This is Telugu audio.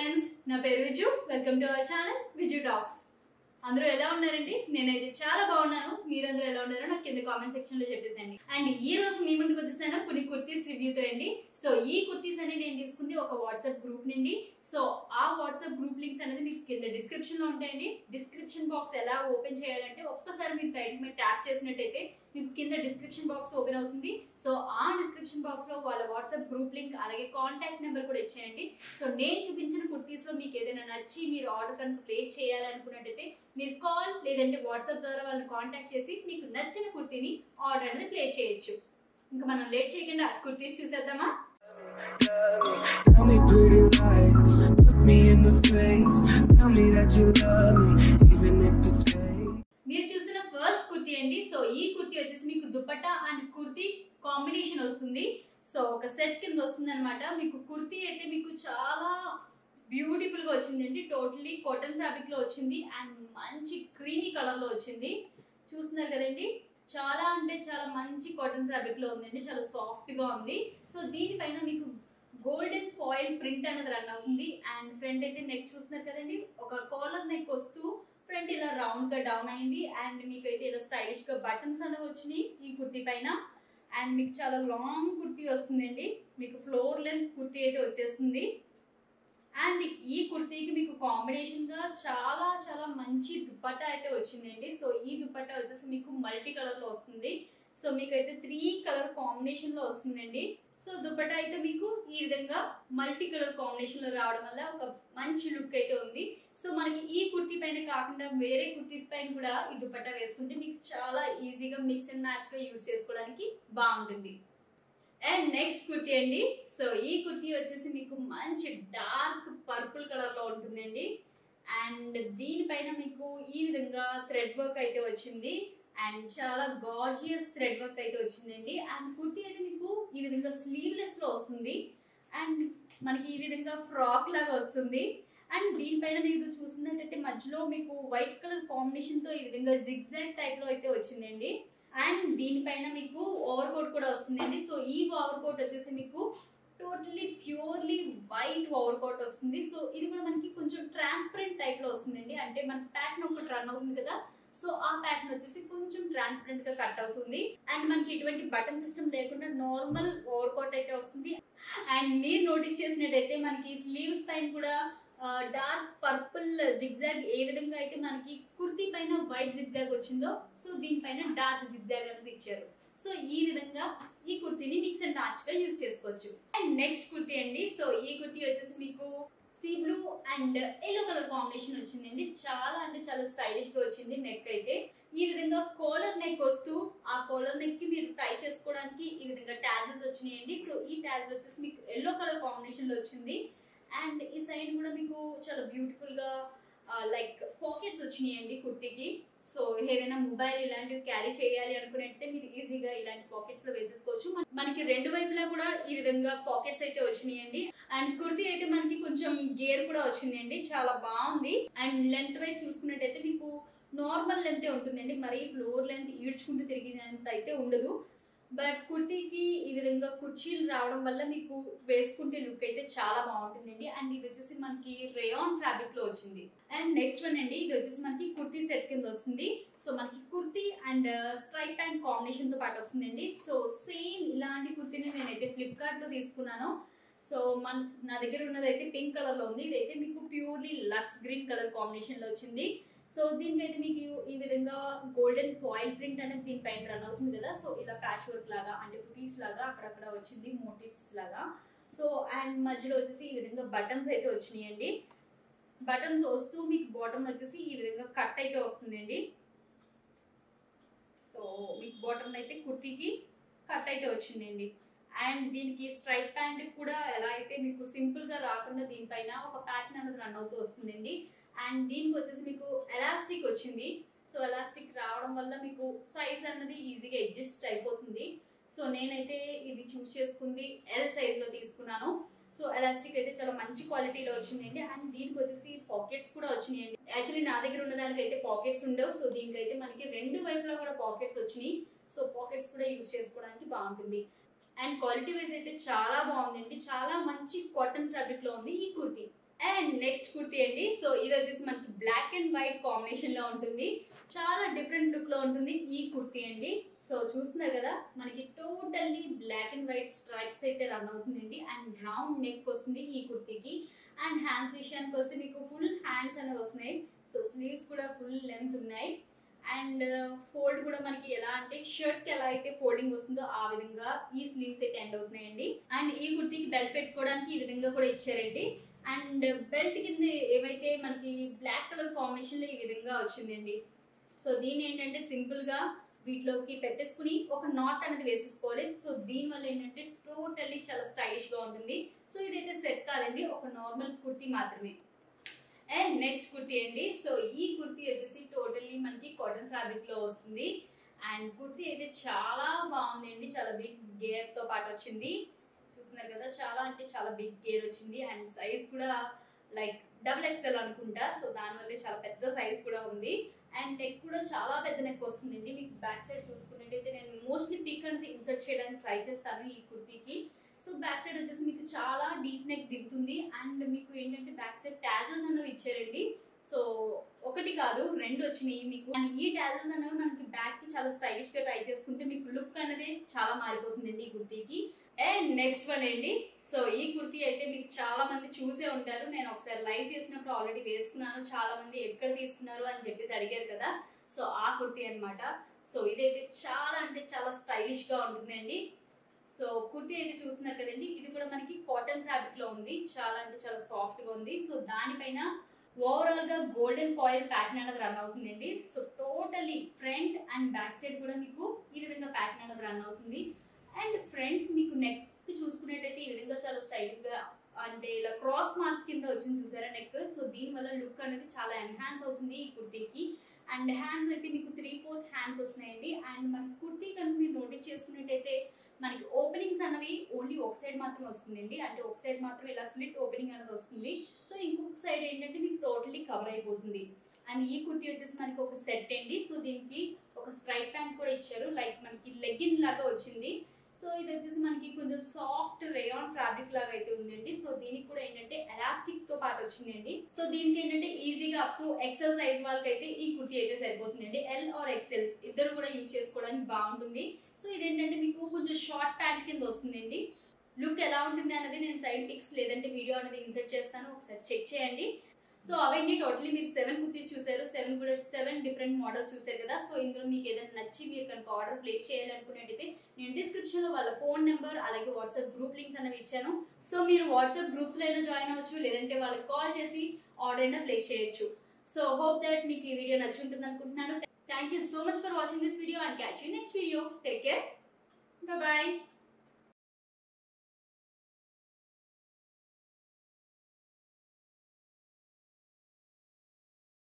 ఫ్రెండ్స్ నా పేరు Viju welcome to our channel Viju talks అందరూ ఎలా ఉన్నారండి నేనైతే చాలా బాగున్నాను మీరందరూ ఎలా ఉన్నారో నాకు కింద కామెంట్ సెక్షన్ లో చెప్పేసండి అండ్ ఈ రోజు మీ ముందుకు వచ్చేసాను కొన్ని కుర్తీస్ రివ్యూతో అండి సో ఈ కుర్తీస్ అనేది నేను తీసుకుంది ఒక వాట్సాప్ గ్రూప్ నుండి సో ఆ వాట్సాప్ గ్రూప్ లింక్స్ అనేది మీకు కింద డిస్క్రిప్షన్ లో ఉంటాయండి డిస్క్రిప్షన్ బాక్స్ ఎలా ఓపెన్ చేయాలంటే ఒక్కసారి మీరు టైటిల్ మీద ట్యాప్ చేసినట్టయితే మీకు కింద డిస్క్రిప్షన్ బాక్స్ ఓపెన్ అవుతుంది సో ఆ డిస్క్రిప్షన్ బాక్స్ లో వాళ్ళ వాట్సాప్ గ్రూప్ లింక్ అలాగే కాంటాక్ట్ నెంబర్ కూడా ఇచ్చేయండి సో నేను చూపించిన కుర్తీస్ లో మీకు ఏదైనా నచ్చి మీరు ఆర్డర్ కనుక ప్లేస్ చేయాలనుకున్నట్టయితే మీరు కాల్ లేదంటే వాట్సాప్ ద్వారా వాళ్ళని కాంటాక్ట్ చేసి మీకు నచ్చిన కుర్తీని ఆర్డర్ అనేది ప్లేస్ చేయొచ్చు ఇంకా మనం లేట్ చేయకుండా కుర్తీస్ చూసేద్దామా Tell me pretty lies, look me in the face. Tell me that you love me, even if it's fake. మీరు చూస్తున్న ఫస్ట్ కుర్తీ అండి సో ఈ కుర్తీ వచ్చేసి మీకు దుపట్టా అండ్ కుర్తీ కాంబినేషన్ వస్తుంది సో ఒక సెట్ కింద వస్తుంది అనమాట మీకు కుర్తీ అయితే మీకు చాలా బ్యూటిఫుల్ గా వచ్చిందండి టోటలీ కాటన్ ఫ్యాబ్రిక్ లో వచ్చింది అండ్ మంచి క్రీమీ కలర్ లో వచ్చింది చూస్తున్నారు కదండి చాలా అంటే చాలా మంచి కాటన్ ఫ్యాబ్రిక్ లో ఉందండి చాలా సాఫ్ట్ గా ఉంది సో దీనిపైన మీకు గోల్డెన్ ఫాయిల్ ప్రింట్ అనేది రన్ అవుతుంది అండ్ ఫ్రంట్ అయితే నెక్ చూస్తున్నారు కదండి ఒక కాలర్ నెక్ వస్తూ ఫ్రంట్ ఇలా రౌండ్ గా డౌన్ అయింది అండ్ మీకు అయితే ఇలా స్టైలిష్ గా బటన్స్ అనేవి వచ్చినాయి ఈ కుర్తీ పైన అండ్ మీకు చాలా లాంగ్ కుర్తీ వస్తుందండి మీకు ఫ్లోర్ లెంత్ కుర్తీ అయితే వచ్చేస్తుంది అండ్ ఈ కుర్తీకి మీకు కాంబినేషన్ గా చాలా చాలా మంచి దుపట్టా అయితే వచ్చిందండి సో ఈ దుపట్టా వచ్చేసి మీకు మల్టీ కలర్ లో వస్తుంది సో మీకు అయితే త్రీ కలర్ కాంబినేషన్ లో వస్తుందండి సో దుపట్టా అయితే మీకు ఈ విధంగా మల్టీ కలర్ కాంబినేషన్ లో రావడం వల్ల ఒక మంచి లుక్ అయితే ఉంది సో మనకి ఈ కుర్తీ పైన కాకుండా వేరే కుర్తీస్ పైన కూడా ఈ దుపట్టా వేసుకుంటే మీకు చాలా ఈజీగా మిక్స్ అండ్ మ్యాచ్ గా యూస్ చేసుకోవడానికి బాగుంటుంది అండ్ నెక్స్ట్ కుర్తీ అండి సో ఈ కుర్తీ వచ్చేసి మీకు మంచి డార్క్ పర్పుల్ కలర్ లో ఉంటుందండి అండ్ దీనిపైన మీకు ఈ విధంగా థ్రెడ్ వర్క్ అయితే వచ్చింది అండ్ చాలా గార్జియస్ థ్రెడ్ వర్క్ అయితే వచ్చిందండి అండ్ కుర్తీ అయితే మీకు ఈ విధంగా స్లీవ్లెస్ లో వస్తుంది అండ్ మనకి ఈ విధంగా ఫ్రాక్ లాగా వస్తుంది అండ్ దీనిపైన మీరు చూస్తున్నట్టయితే మధ్యలో మీకు వైట్ కలర్ కాంబినేషన్ తో ఈ విధంగా జిగ్జాగ్ టైప్ లో అయితే వచ్చిందండి అండ్ దీనిపైన మీకు ఓవర్ కోట్ కూడా వస్తుందండి సో ఈ ఓవర్ కోట్ వచ్చేసి మీకు totally purely white overcoat వస్తుంది సో ఇది కూడా మనకి కొంచెం ట్రాన్స్పరెంట్ టైప్ లో వస్తుందండి అంటే మనకి ప్యాటర్న్ ఒకటి రన్ అవుతుంది కదా సో ఆ ప్యాటర్న్ వచ్చేసి కొంచెం ట్రాన్స్పరెంట్ గా కట్ అవుతుంది అండ్ మనకి ఎటువంటి బటన్ సిస్టమ్ లేకుండా నార్మల్ ఓవర్ కోట్ అయితే వస్తుంది అండ్ మీరు నోటీస్ చేసినట్టయితే మనకి స్లీవ్స్ పైన కూడా డార్క్ పర్పుల్ జిగ్జాగ్ ఏ విధంగా అయితే మనకి కుర్తీ పైన వైట్ జిగ్జాగ్ వచ్చిందో సో దీనిపైన డార్క్ జిగ్జాగ్ అనేది ఇచ్చారు సో ఈ విధంగా ఈ కుర్తీని మిక్స్ అండ్ మ్యాచ్ గా యూస్ చేసుకోవచ్చు అండ్ నెక్స్ట్ కుర్తీ అండి సో ఈ కుర్తీ వచ్చేసి మీకు sea blue and yellow colour combination వచ్చిందండి చాలా అంటే చాలా స్టైలిష్ గా వచ్చింది నెక్ అయితే ఈ విధంగా కోలర్ నెక్ వస్తూ ఆ కోలర్ నెక్ కి మీరు టై చేసుకోవడానికి ఈ విధంగా టాజల్స్ వచ్చినాయండి సో ఈ టాజల్ వచ్చేసి మీకు ఎల్లో కలర్ కాంబినేషన్ లో వచ్చింది అండ్ ఈ సైడ్ కూడా మీకు చాలా బ్యూటిఫుల్ గా లైక్ పాకెట్స్ వచ్చినాయండి కుర్తీకి సో ఏదైనా మొబైల్ ఇలాంటివి క్యారీ చేయాలి అనుకున్నట్టే మీరు ఈజీగా ఇలాంటి పాకెట్స్ లో వేసేసుకోవచ్చు మన- మనకి రెండు వైపులా కూడా ఈ విధంగా పాకెట్స్ అయితే వచ్చినాయండి అండ్ కుర్తీ అయితే మనకి కొంచెం గేర్ కూడా వచ్చిందండి చాలా బాగుంది అండ్ లెంత్ వైజ్ చూసుకున్నట్టయితే మీకు నార్మల్ లెంత్ ఉంటుందండి మరీ ఫ్లోర్ లెంత్ ఈడ్చుకుంటూ తిరిగినంత అయితే ఉండదు బట్ కుర్తీకి ఈ విధంగా కుర్చీలు రావడం వల్ల మీకు వేసుకుంటే లుక్ అయితే చాలా బాగుంటుందండి అండ్ ఇది వచ్చేసి మనకి రేయాన్ ఫ్యాబ్రిక్ లో వచ్చింది అండ్ నెక్స్ట్ వన్ అండి ఇది వచ్చేసి మనకి కుర్తీ సెట్ కింద వస్తుంది సో మనకి kurti and straight pant combination తో పాటు వస్తుందండి సో సేమ్ ఇలాంటి కుర్తీని నేనైతే ఫ్లిప్కార్ట్ లో తీసుకున్నాను సో మన నా దగ్గర ఉన్నది అయితే పింక్ కలర్ లో ఉంది ఇదైతే మీకు purely lux green colour combination లో వచ్చింది సో దీనికైతే మీకు ఈ విధంగా గోల్డెన్ ఫాయిల్ ప్రింట్ అనేది దీనిపైన రన్ అవుతుంది కదా సో ఇలా ప్యాచ్ వర్క్ లాగా అంటే బుటీస్ లాగా అక్కడక్కడ వచ్చింది మోటివ్స్ లాగా సో అండ్ మధ్యలో వచ్చేసి ఈ విధంగా బటన్స్ అయితే వచ్చినాయండి బటన్స్ వస్తూ మీకు బాటమ్ వచ్చేసి ఈ విధంగా కట్ అయితే వస్తుందండి సో మీకు బాటమ్ అయితే కుర్తీకి కట్ అయితే వచ్చిందండి అండ్ దీనికి స్ట్రైట్ ప్యాంట్ కూడా ఎలా అయితే మీకు సింపుల్ గా రాకుండా దీనిపైన ఒక ప్యాటర్న్ అనేది రన్ అవుతూ వస్తుందండి అండ్ దీనికి వచ్చేసి మీకు ఎలాస్టిక్ వచ్చింది సో ఎలాస్టిక్ రావడం వల్ల మీకు సైజ్ అన్నది ఈజీగా అడ్జస్ట్ అయిపోతుంది సో నేనైతే ఇది చూస్ చేసుకుంది ఎల్ సైజ్ లో తీసుకున్నాను సో ఎలాస్టిక్ అయితే చాలా మంచి క్వాలిటీలో వచ్చిందండి అండ్ దీనికి వచ్చేసి పాకెట్స్ కూడా వచ్చినాయండి యాక్చువల్లీ నా దగ్గర ఉన్న దానికి అయితే పాకెట్స్ ఉండవు సో దీనికైతే మనకి రెండు వైపులా కూడా పాకెట్స్ వచ్చినాయి సో పాకెట్స్ కూడా యూస్ చేసుకోవడానికి బాగుంటుంది అండ్ క్వాలిటీ వైజ్ అయితే చాలా బాగుందండి చాలా మంచి కాటన్ ఫ్యాబ్రిక్ లో ఉంది ఈ కుర్తీ అండ్ నెక్స్ట్ కుర్తీ అండి సో ఇది వచ్చేసి మనకి బ్లాక్ అండ్ వైట్ కాంబినేషన్ లో ఉంటుంది చాలా డిఫరెంట్ లుక్ లో ఉంటుంది ఈ కుర్తీ అండి సో చూస్తున్నారు కదా మనకి totally black and white stripes అయితే రన్ అవుతుందండి అండ్ రౌండ్ నెక్ వస్తుంది ఈ కుర్తీకి అండ్ హ్యాండ్స్ విషయానికి వస్తే మీకు ఫుల్ హ్యాండ్స్ అనేవి వస్తున్నాయి సో స్లీవ్స్ కూడా ఫుల్ లెంత్ ఉన్నాయి అండ్ ఫోల్డ్ కూడా మనకి ఎలా అంటే షర్ట్ కి ఎలా అయితే ఫోల్డింగ్ వస్తుందో ఆ విధంగా ఈ స్లీవ్స్ అయితే ఎండ్ అవుతున్నాయండి అండ్ ఈ కుర్తీకి బెల్ట్ పెట్టుకోవడానికి ఈ విధంగా కూడా ఇచ్చారండి అండ్ బెల్ట్ కింద ఏవైతే మనకి బ్లాక్ కలర్ కాంబినేషన్ లో ఈ విధంగా వచ్చిందండి సో దీని ఏంటంటే సింపుల్ గా వీటిలోకి పెట్టేసుకుని ఒక నాట్ అనేది వేసేసుకోవాలి సో దీని వల్ల ఏంటంటే టోటల్లీ చాలా స్టైలిష్ గా ఉంటుంది సో ఇదైతే సెట్ కాదండి ఒక నార్మల్ కుర్తీ మాత్రమే అండ్ నెక్స్ట్ కుర్తీ అండి సో ఈ కుర్తీ వచ్చేసి టోటల్లీ మనకి కాటన్ ఫ్యాబ్రిక్ లో వస్తుంది అండ్ కుర్తీ అయితే చాలా బాగుంది అండి చాలా బిగ్ గేర్ తో పాటు వచ్చింది చూస్తున్నారు కదా చాలా అంటే చాలా బిగ్ గేర్ వచ్చింది అండ్ సైజ్ కూడా లైక్ డబుల్ ఎక్స్ఎల్ అనుకుంటా సో దానివల్ల చాలా పెద్ద సైజ్ కూడా ఉంది అండ్ నెక్ కూడా చాలా పెద్ద నెక్ వస్తుందండి మీకు బ్యాక్ సైడ్ చూసుకున్నట్టయితే నేను మోస్ట్లీ పిక్ అనేది ఇన్సర్ట్ చేయడానికి ట్రై చేస్తాను ఈ కుర్తీకి సో బ్యాక్ సైడ్ వచ్చేసి మీకు చాలా డీప్ నెక్ దిగుతుంది అండ్ మీకు ఏంటంటే బ్యాక్ సైడ్ ట్యాజల్స్ అనేవి ఇచ్చారండి సో ఒకటి కాదు రెండు వచ్చినాయి మీకు అండ్ ఈ ట్యాజల్స్ అనేవి మనకి బ్యాక్ కి చాలా స్టైలిష్ గా ట్రై చేసుకుంటే మీకు లుక్ అనేది చాలా మారిపోతుందండి ఈ కుర్తీకి అండ్ నెక్స్ట్ వన్ అండి సో ఈ కుర్తీ అయితే మీకు చాలా మంది చూసే ఉంటారు నేను ఒకసారి లైవ్ చేసినప్పుడు ఆల్రెడీ వేసుకున్నాను చాలా మంది ఎక్కడ తీసుకున్నారు అని చెప్పేసి అడిగారు కదా సో ఆ కుర్తీ అన్నమాట సో ఇదైతే చాలా అంటే చాలా స్టైలిష్ గా ఉంటుందండి సో కుర్తీ అయితే చూస్తున్నారు కదండి ఇది కూడా మనకి కాటన్ ఫ్యాబ్రిక్ లో ఉంది చాలా అంటే చాలా సాఫ్ట్ గా ఉంది సో దానిపైన ఓవరాల్ గా గోల్డెన్ ఫాయిల్ ప్యాటర్న్ అనేది రన్ అవుతుందండి so totally front and back side కూడా మీకు ఈ విధంగా ప్యాటర్న్ అనేది రన్ అవుతుంది అండ్ ఫ్రంట్ మీకు నెక్ చూసుకున్నట్టయితే ఈ విధంగా చాలా స్టైల్ గా అంటే ఇలా క్రాస్ మార్క్ కింద వచ్చింది చూసారా నెక్ సో దీని వల్ల లుక్ అనేది చాలా ఎన్హాన్స్ అవుతుంది ఈ కుర్తీకి అండ్ హ్యాండ్స్ అయితే మీకు త్రీ ఫోర్త్ హ్యాండ్స్ వస్తున్నాయండి అండ్ మన కుర్తీ కనుక మీరు నోటీస్ చేసుకున్నట్టయితే మనకి ఓపెనింగ్స్ అనేవి ఓన్లీ ఒక సైడ్ మాత్రమే వస్తుందండి అంటే ఒక సైడ్ మాత్రం ఇలా స్లిట్ ఓపెనింగ్ అనేది వస్తుంది సో ఇంకొక సైడ్ ఏంటంటే మీకు టోటలీ కవర్ అయిపోతుంది అండ్ ఈ కుర్తీ వచ్చేసి మనకి ఒక సెట్ అండి సో దీనికి ఒక స్ట్రైట్ ప్యాంట్ కూడా ఇచ్చారు లైక్ మనకి లెగ్గిన్ లాగా వచ్చింది సో ఇది వచ్చేసి మనకి కొంచెం సాఫ్ట్ రేయాన్ ఫ్యాబ్రిక్ లాగా అయితే ఉందండి సో దీనికి కూడా ఏంటంటే ఎలాస్టిక్ తో పాటు వచ్చిందండి సో దీనికి ఏంటంటే ఈజీగా అప్ టు ఎక్సెల్ సైజ్ వాళ్ళకి అయితే ఈ కుర్తీ అయితే సరిపోతుందండి ఎల్ ఆర్ ఎక్సెల్ ఇద్దరు కూడా యూజ్ చేసుకోవడానికి బాగుంటుంది సో ఇదేంటంటే మీకు కొంచెం షార్ట్ ప్యాంట్ కింద వస్తుందండి లుక్ ఎలా ఉంటుంది అనేది నేను సైడ్ పిక్స్ లేదంటే వీడియో అనేది ఇన్సర్ట్ చేస్తాను ఒకసారి చెక్ చేయండి సో అవండి టోటలీ మీరు సెవెన్ కుర్తీస్ చూసారు సెవెన్ కూడా సెవెన్ డిఫరెంట్ మోడల్స్ చూసారు కదా సో ఇందులో మీకు ఏదైనా నచ్చి మీరు కనుక ఆర్డర్ ప్లేస్ చేయాలనుకున్నట్టయితే నేను డిస్క్రిప్షన్ లో వాళ్ళ ఫోన్ నెంబర్ అలాగే వాట్సాప్ గ్రూప్ లింక్స్ అనేవి ఇచ్చాను సో మీరు వాట్సాప్ గ్రూప్స్ లో అయినా జాయిన్ అవ్వచ్చు లేదంటే వాళ్ళకి కాల్ చేసి ఆర్డర్ అయినా ప్లేస్ చేయొచ్చు సో హోప్ దట్ మీకు ఈ వీడియో నచ్చుంటుంది అనుకుంటున్నాను thank you so much for watching this video and catch you next video take care bye